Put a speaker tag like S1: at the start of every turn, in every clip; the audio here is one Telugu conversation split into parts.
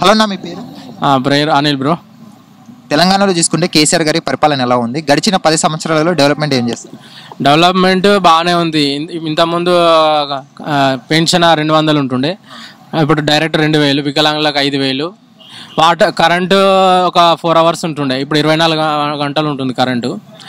S1: హలో అన్న మీ పేరు
S2: బ్రేయర్ అనిల్ బ్రో
S1: తెలంగాణలో చూసుకుంటే కేసీఆర్ గారి పరిపాలన ఎలా ఉంది గడిచిన పది సంవత్సరాలలో డెవలప్మెంట్ ఏం చేస్తారు
S2: డెవలప్మెంట్ బాగానే ఉంది ఇన్- ఇంతకుముందు ఆ, పెన్షన్ రెండు వందలు ఉంటుండే ఇప్పుడు డైరెక్ట్ రెండు వేలు వికలాంగులకు ఐదు వేలు వాటర్ కరెంటు ఒక ఫోర్ అవర్స్ ఉంటుండే ఇప్పుడు ఇరవై నాలుగు గ- గంటలు ఉంటుంది కరెంటు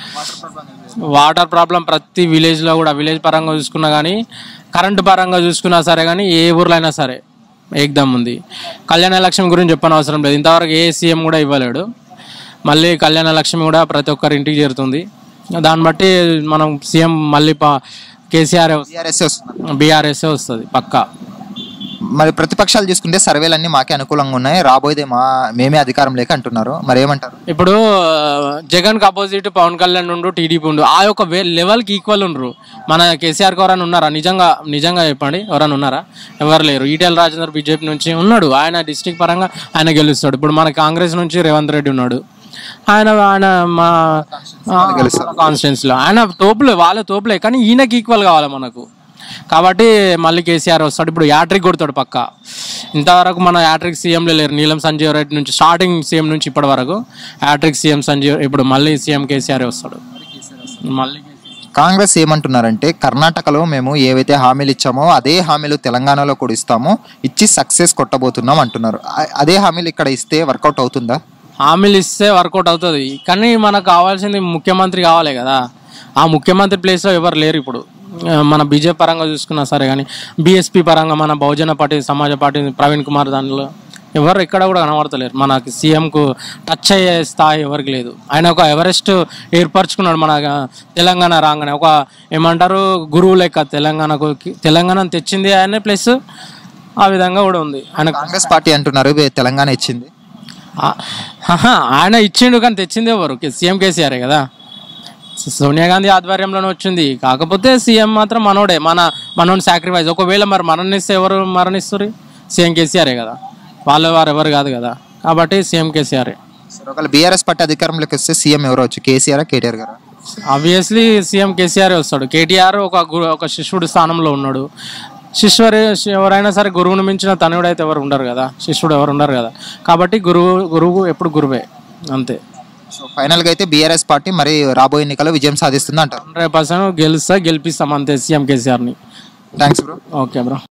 S2: వాటర్ ప్రాబ్లం ప్రతి విలేజ్లో కూడా విలేజ్ పరంగా చూసుకున్నా కానీ కరెంటు పరంగా చూసుకున్నా సరే కానీ ఏ ఊర్లో అయినా సరే ఏకదమ్ ఉంది కళ్యాణ లక్ష్మి గురించి చెప్పని అవసరం లేదు ఇంతవరకు ఏ సీఎం కూడా ఇవ్వలేడు మళ్ళీ కళ్యాణ లక్ష్మి కూడా ప్రతి ఒక్కరి ఇంటికి చేరుతుంది దాన్ని బట్టి మనం సీఎం మళ్ళీ ప- కేసీఆర్
S1: టీఆర్ఎస్ వస్తుంది
S2: బీఆర్ఎస్ వస్తుంది పక్కా
S1: మరి ప్రతిపక్షాలు చూసుకుంటే సర్వేలన్నీ మాకే అనుకూలంగా ఉన్నాయి రాబోయేదే మా మేమే అధికారం లేక అంటున్నారు మరి ఏమంటారు
S2: ఇప్పుడు జగన్ కి అపోజిట్ పవన్ కళ్యాణ్ ఉండు టీడీపీ ఉండు ఆ యొక్క వే లెవెల్కి ఈక్వల్ ఉండరు మన కేసీఆర్ ఎవరైనా ఉన్నారా నిజంగా నిజంగా చెప్పండి ఎవరైనా ఉన్నారా ఎవరు లేరు ఈటెల రాజేందర్ బీజేపీ నుంచి ఉన్నాడు ఆయన డిస్టిక్ పరంగా ఆయన గెలుస్తాడు ఇప్పుడు మన కాంగ్రెస్ నుంచి రేవంత్ రెడ్డి ఉన్నాడు ఆయన ఆయన మా కాన్స్టిట్యున్సీ లో ఆయన తోపులే వాళ్ళ తోపులే కానీ ఈయనకి ఈక్వల్ కావాలి మనకు కాబట్టి మళ్ళీ కేసీఆర్ వస్తాడు ఇప్పుడు యాట్రిక్ కొడతాడు పక్క ఇంతవరకు మన యాట్రిక్ సీఎంలు లేరు నీలం సంజీవ్ రెడ్డి నుంచి స్టార్టింగ్ సీఎం నుంచి ఇప్పటి వరకు యాట్రిక్ సీఎం సంజీవ్ ఇప్పుడు మళ్ళీ సీఎం కేసీఆర్ వస్తాడు మళ్ళీ
S1: కాంగ్రెస్ ఏమంటున్నారంటే కర్ణాటకలో మేము ఏవైతే హామీలు ఇచ్చామో అదే హామీలు తెలంగాణలో కూడా ఇస్తామో ఇచ్చి సక్సెస్ కొట్టబోతున్నాం అంటున్నారు అ- అదే హామీలు ఇక్కడ ఇస్తే వర్కౌట్ అవుతుందా
S2: హామీలు ఇస్తే వర్కౌట్ అవుతుంది కానీ మనకు కావాల్సింది ముఖ్యమంత్రి కావాలి కదా ఆ ముఖ్యమంత్రి ప్లేస్లో ఎవరు లేరు ఇప్పుడు ఆ, మన బీజేపీ పరంగా చూసుకున్నా సరే కానీ బీఎస్పీ పరంగా మన బహుజన పార్టీ సమాజ పార్టీ ప్రవీణ్ కుమార్ దానిలో ఎవరు ఎక్కడ కూడా కనబడతలేరు మనకి సీఎంకు టచ్ అయ్యే స్థాయి ఎవరికి లేదు ఆయన ఒక ఎవరెస్ట్ ఏర్పరచుకున్నాడు మన తెలంగాణ రాగానే ఒక ఏమంటారు గురువు లెక్క తెలంగాణకు తెలంగాణ తెచ్చింది ఆయనే ప్లస్ ఆ విధంగా కూడా ఉంది ఆయన
S1: కాంగ్రెస్ పార్టీ అంటున్నారు "ఇవి తెలంగాణ ఇచ్చింది
S2: ఆ- ఆహా, ఆయన ఇచ్చిండు కానీ తెచ్చింది ఎవరు కే- సీఎం కేసీఆర్ కదా సోనియా గాంధీ ఆధ్వర్యంలోనే వచ్చింది కాకపోతే సీఎం మాత్రం మనోడే మన మనోని సాక్రిఫైస్ ఒకవేళ మరి మరణిస్తే ఎవరు మరణిస్తారు సీఎం కేసీఆరే కదా వాళ్ళ వారు ఎవరు కాదు కదా కాబట్టి సీఎం కేసీఆరే
S1: సరే ఒకవేళ బీఆర్ఎస్ పార్టీ అధికారంలోకి వస్తే సీఎం ఎవరు వచ్చు కేసీఆర్ కేటీఆర్ గారు
S2: ఆబ్వియస్లీ సీఎం కేసీఆర్ వస్తాడు కేటీఆర్ ఒక గురు ఒక శిష్యుడి స్థానంలో ఉన్నాడు శిష్యుడు ఎవరైనా సరే గురువుని మించిన తనుడు అయితే ఎవరు ఉండరు కదా శిష్యుడు ఎవరు ఉండరు కదా కాబట్టి గురువు గురువు ఎప్పుడు గురువే అంతే
S1: సో ఫైనల్గా అయితే బీఆర్ఎస్ పార్టీ మరి రాబోయే ఎన్నికల్లో విజయం సాధిస్తుంది అంటారు
S2: హండ్రెడ్ పర్సెంట్ గెలుస్తా గెలిపిస్తాం అంతే సీఎం కేసీఆర్ని
S1: థ్యాంక్స్ బ్రో
S2: ఓకే బ్రో